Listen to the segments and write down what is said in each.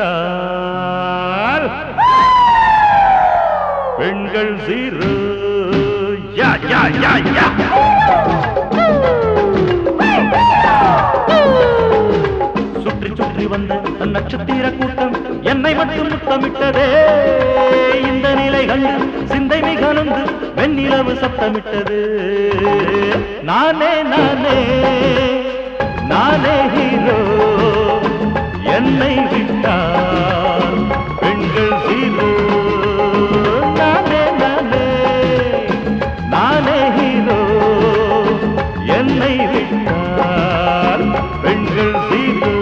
விட்டால் பெண்கள் சீரு யா யா யா யா சுற்றி சுற்றி வந்த நட்சத்திர கூட்டம் என்னை மட்டும் முத்தமிட்டதே இந்த நிலை கண்டு சிந்தை மிக நொந்து வெண்ணிலவு சத்தமிட்டது நானே நானே நானே ஹீரோ என்னை விட்டால் பெண்கள் ஹீரோ நானே நானே நானே ஹீரோ என்னை விட்டால் பெண்கள் ஹீரோ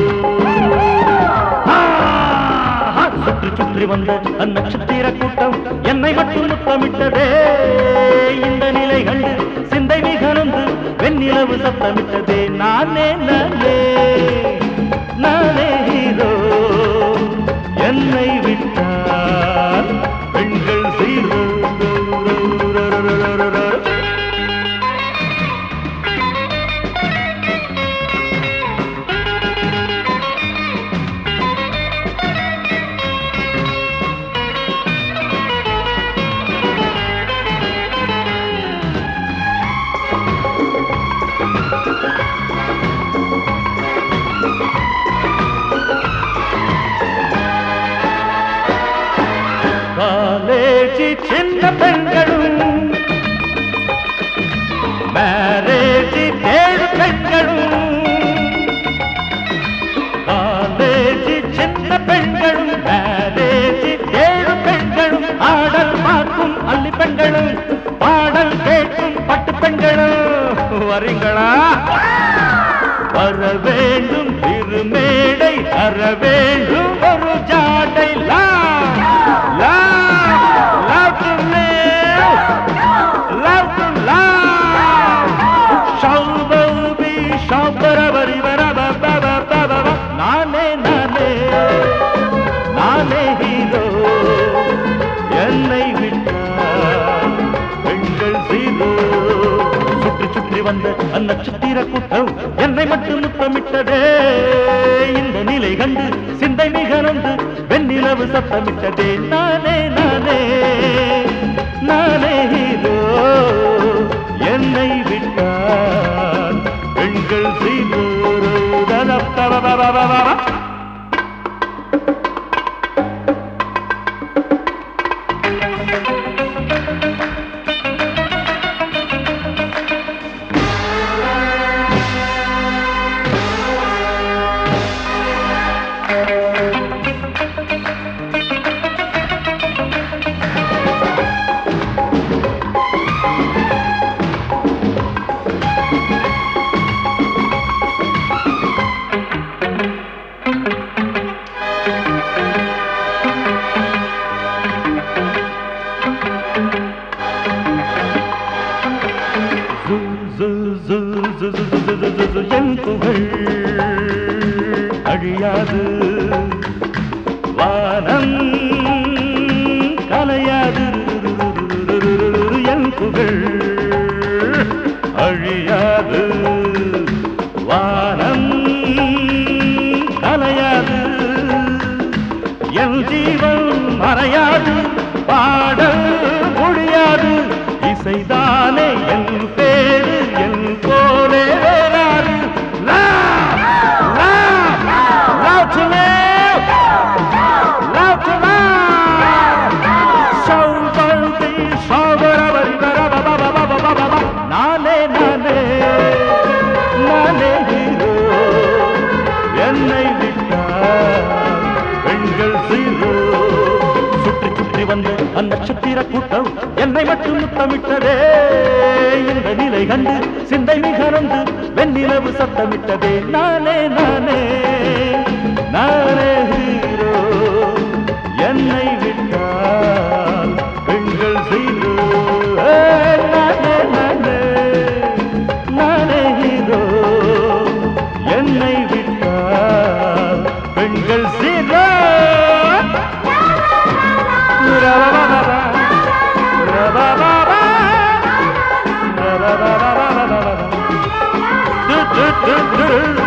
ஆஹா! சுற்றி சுற்றி வந்த அந்நட்சத்திர கூட்டம் என்னை மட்டும் முத்தமிட்டதே இந்த நிலை கண்டு சிந்தை மிக நொந்து வெண்ணிலவு சத்தமிட்டதே நானே நானே நானே ஹீரோ என்னை விட்டால் பெண்கள் சீரோ காலேஜி சின்ன பெண்களும் மேரேஜி ஏழு பெண்களும் காலேஜி சின்ன பெண்களும் மேரேஜி ஏழு பெண்களும் ஆடல் பார்க்கும் அள்ளி பெண்களும் பாடல் கேட்கும் பட்டு பெண்களும் வரீங்களா வர வேண்டும் திருமேடை தர வேண்டும் ஒரு ஜாடை லா லா love to live love to love ஷௌபௌபி ஷௌபரபரி வரபபபபபப நானே நானே நானே ஹீரோ என்னை விட்டால் பெண்கள் சீரோ சுற்றி சுற்றி வந்த அந்நட்சத்திர கூட்டம் என்னை மட்டும் முத்தமிட்டதே இந்த நிலை கண்டு சிந்தை மிக நொந்து வெண்ணிலவு சத்தமிட்டதே நானே நானே நானே ஹீரோ என்னை விட்டால் பெண்கள் சீரோ ததப்பபபபபபப. ஜு, ஜு, ஜு, ஜு, ஜு, ஜு, ஜு, ஜு, ஜு, என் புகழ் அழியாது வானம் கலையாது என் புகழ் அழியாது வானம் கலையாது என் ஜீவன் மறையாது பாடல் முடியாது இசைதானே என் பேரு என் போலே வேறாரு Love, love, love to live, love to love. சௌபல்தி சௌபரபரி பரபபபபபபப. நானே நானே நானே ஹீரோ என்னை விட்டால் பெண்கள் சீரோ சுற்றி சுற்றி வந்த அந்நட்சத்திர கூட்டம் என்னை மட்டும் முத்தமிட்டதே இந்த நிலை கண்டு சிந்தை மிக நொந்து வெண்ணிலவு சத்தமிட்டதே நானே நானே நானே ஹீரோ என்னை விட்டால் பெண்கள் சீரோ ஏ, நானே நானே நானே ஹீரோ என்னை விட்டால் பெண்கள் சீரோ ரபபபபா, ரபபபா, ரபபபபபபப. து, து, து, து.